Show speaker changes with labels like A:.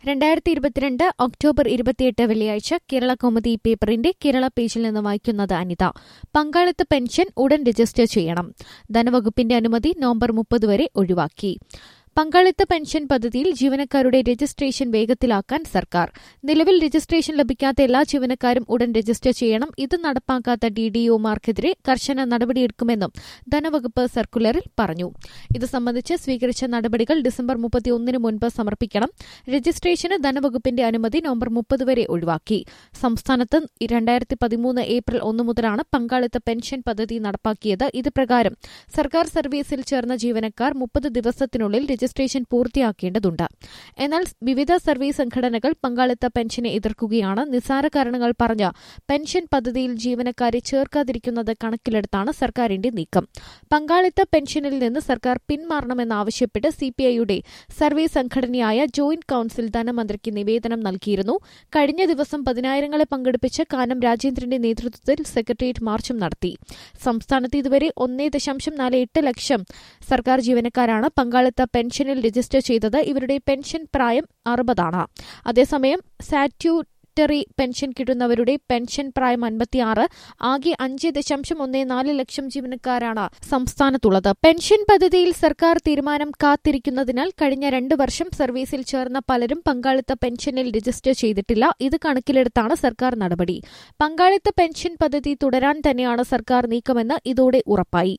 A: രണ്ടായിരത്തി ഇരുപത്തിരണ്ട് ഒക്ടോബർ ഇരുപത്തിയെട്ട് വെള്ളിയാഴ്ച കേരള കൗമുദി പേപ്പറിന്റെ കേരള പേജിൽ നിന്ന് വായിക്കുന്നത് അനിത പങ്കാളിത്ത പെൻഷൻ ഉടൻ രജിസ്റ്റർ ചെയ്യണം ധനവകുപ്പിന്റെ അനുമതി നവംബർ മുപ്പത് വരെ ഒഴിവാക്കി പങ്കാളിത്ത പെൻഷൻ പദ്ധതിയിൽ ജീവനക്കാരുടെ രജിസ്ട്രേഷൻ വേഗത്തിലാക്കാൻ സർക്കാർ നിലവിൽ രജിസ്ട്രേഷൻ ലഭിക്കാത്ത എല്ലാ ജീവനക്കാരും ഉടൻ രജിസ്റ്റർ ചെയ്യണം ഇത് നടപ്പാക്കാത്ത ഡിഡിഒമാർക്കെതിരെ കർശന നടപടിയെടുക്കുമെന്നും ധനവകുപ്പ് സർക്കുലറിൽ പറഞ്ഞു ഇത് സംബന്ധിച്ച് സ്വീകരിച്ച നടപടികൾ ഡിസംബർ മുപ്പത്തിയൊന്നിന് മുൻപ് സമർപ്പിക്കണം രജിസ്ട്രേഷന് ധനവകുപ്പിന്റെ അനുമതി നവംബർ മുപ്പത് വരെ ഒഴിവാക്കി സംസ്ഥാനത്ത് രണ്ടായിരത്തി പതിമൂന്ന് ഏപ്രിൽ ഒന്ന് മുതലാണ് പങ്കാളിത്ത പെൻഷൻ പദ്ധതി നടപ്പാക്കിയത് ഇത് പ്രകാരം സർക്കാർ സർവീസിൽ ചേർന്ന ജീവനക്കാർ മുപ്പത് ദിവസത്തിനുള്ളിൽ രജിസ്ട്രേഷൻ പൂർത്തിയാക്കേണ്ടതുണ്ട് എന്നാൽ വിവിധ സർവീസ് സംഘടനകൾ പങ്കാളിത്ത പെൻഷനെ എതിർക്കുകയാണ് നിസ്സാര കാരണങ്ങൾ പറഞ്ഞ് പെൻഷൻ പദ്ധതിയിൽ ജീവനക്കാരെ ചേർക്കാതിരിക്കുന്നത് കണക്കിലെടുത്താണ് സർക്കാരിന്റെ നീക്കം പങ്കാളിത്ത പെൻഷനിൽ നിന്ന് സർക്കാർ പിന്മാറണമെന്നാവശ്യപ്പെട്ട് സിപിഐയുടെ സർവീസ് സംഘടനയായ ജോയിന്റ് കൌൺസിൽ ധനമന്ത്രിക്ക് നിവേദനം നൽകിയിരുന്നു കഴിഞ്ഞ ദിവസം പതിനായിരങ്ങളെ പങ്കെടുപ്പിച്ച് കാനം രാജേന്ദ്രന്റെ നേതൃത്വത്തിൽ സെക്രട്ടേറിയറ്റ് മാർച്ചും നടത്തി സംസ്ഥാനത്ത് ഇതുവരെ ഒന്നേ ദശാംശം നാല് എട്ട് ലക്ഷം സർക്കാർ ജീവനക്കാരാണ് പങ്കാളിത്ത പെൻഷനിൽ രജിസ്റ്റർ ചെയ്തത് ഇവരുടെ പെൻഷൻ പ്രായം അറുപതാണ് അതേസമയം സാറ്റ്യൂട്ടറി പെൻഷൻ കിട്ടുന്നവരുടെ പെൻഷൻ പ്രായം അൻപത്തിയാറ് ആകെ അഞ്ച് ദശാംശം ഒന്നേ നാല് ലക്ഷം ജീവനക്കാരാണ് സംസ്ഥാനത്തുള്ളത് പെൻഷൻ പദ്ധതിയിൽ സർക്കാർ തീരുമാനം കാത്തിരിക്കുന്നതിനാൽ കഴിഞ്ഞ രണ്ട് വർഷം സർവീസിൽ ചേർന്ന പലരും പങ്കാളിത്ത പെൻഷനിൽ രജിസ്റ്റർ ചെയ്തിട്ടില്ല ഇത് കണക്കിലെടുത്താണ് സർക്കാർ നടപടി പങ്കാളിത്ത പെൻഷൻ പദ്ധതി തുടരാൻ തന്നെയാണ് സർക്കാർ നീക്കമെന്ന് ഇതോടെ ഉറപ്പായി